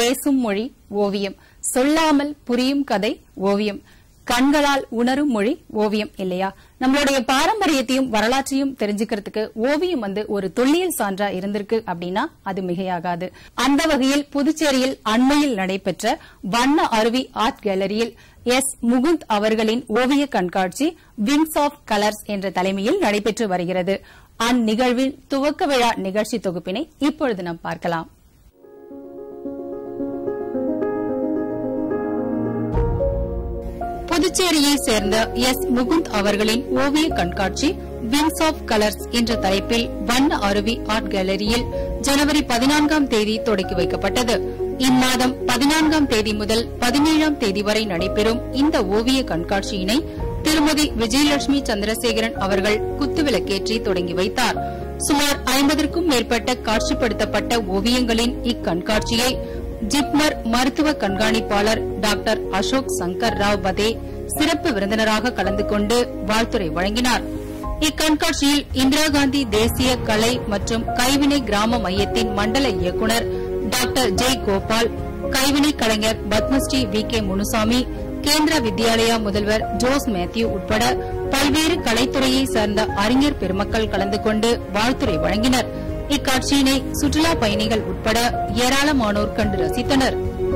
பேசும் மொழி ஓவியம் சொல்லாமல் புரியும் கதை ஓவியம் கண்களால் உணரும் மொழி ஓவியம் இல்லையா நம்மளுடைய பாரம்பரியத்தையும் வரலாற்றையும் தெரிஞ்சுக்கிறதுக்கு ஓவியம் வந்து ஒரு தொல்லியல் சான்றா இருந்திருக்கு அப்படின்னா அது மிகையாகாது அந்த வகையில் புதுச்சேரியில் அண்மையில் நடைபெற்ற வண்ண அருவி ஆர்ட் கேலரியில் எஸ் முகுந்த் அவர்களின் ஓவிய கண்காட்சி விங்ஸ் ஆஃப் கலர்ஸ் என்ற தலைமையில் நடைபெற்று வருகிறது அந்நிகழ்வின் துவக்க விழா நிகழ்ச்சி தொகுப்பினை இப்பொழுது நாம் பார்க்கலாம் புதுச்சேரியை சேர்ந்த எஸ் முகுந்த் அவர்களின் ஓவிய கண்காட்சி விங்ஸ் ஆஃப் கலர்ஸ் என்ற தலைப்பில் வண்ண அருவி ஆர்ட் கேலரியில் ஜனவரி பதினான்காம் தேதி தொடக்கி வைக்கப்பட்டது இம்மாதம் பதினான்காம் தேதி முதல் பதினேழாம் தேதி வரை நடைபெறும் இந்த ஓவிய கண்காட்சியினை திருமதி விஜயலட்சுமி சந்திரசேகரன் அவர்கள் குத்துவிளக்கேற்றி தொடங்கி வைத்தார் சுமார் ஐம்பதற்கும் மேற்பட்ட காட்சிப்படுத்தப்பட்ட ஓவியங்களின் இக்கண்காட்சியை ஜிப்மர் மருத்துவ கண்காணிப்பாளர் டாக்டர் அசோக் சங்கர் ராவ் பதே சிறப்பு விருந்தினராக கலந்து கொண்டு வாழ்த்துரை வழங்கினார் இக்கண்காட்சியில் இந்திரா காந்தி தேசிய கலை மற்றும் கைவினை கிராம மையத்தின் மண்டல இயக்குநர் டாக்டர் ஜெய் கோபால் கைவினை கலைஞர் பத்மஸ்ரீ வி கே முனுசாமி கேந்திர வித்யாலயா முதல்வர் ஜோஸ் மேத்யூ உட்பட பல்வேறு கலைத்துறையை சேர்ந்த அறிஞர் பெருமக்கள் கலந்து கொண்டு வாழ்த்துரை வழங்கினர் இக்காட்சியினை சுற்றுலா பயணிகள் உட்பட ஏராளமானோர் கண்டு ரசித்தனர்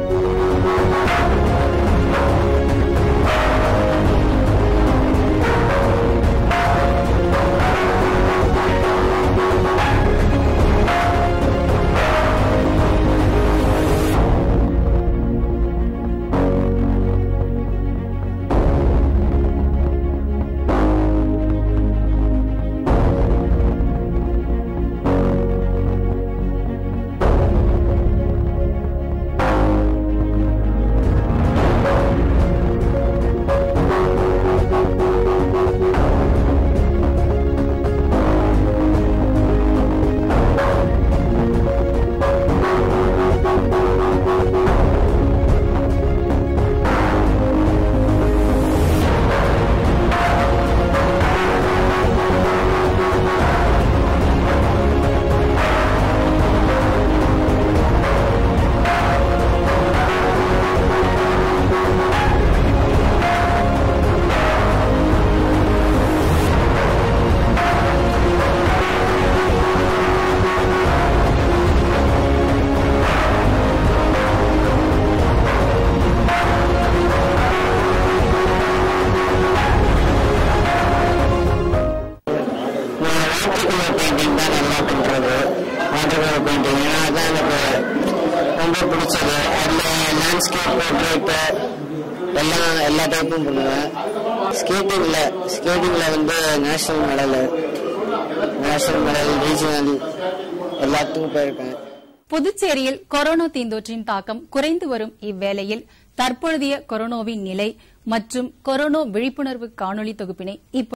வாட்டர் கலர் பெயிண்டிங் தான் நல்லா பண்ணுறது வாட்டர் கலர் பெயிண்டிங் ஏன்னா அதான் எனக்கு ரொம்ப பிடிச்சது அதில் லேண்ட்ஸ்கேப் போர்ட்ரேட்டு எல்லாம் எல்லா டைப்பும் பண்ணுவேன் ஸ்கேட்டிங்கில் ஸ்கேட்டிங்கில் வந்து national medal national medal regional எல்லாத்துக்கும் போயிருக்கேன் புதுச்சேரியில் கொரோனா தீந்தொற்றின் தாக்கம் குறைந்து வரும் இவ்வேளையில் தற்பொழுதைய கொரோனாவின் நிலை மற்றும் கொரோனா விழிப்புணர்வு காணொலி தொகுப்பினை இப்ப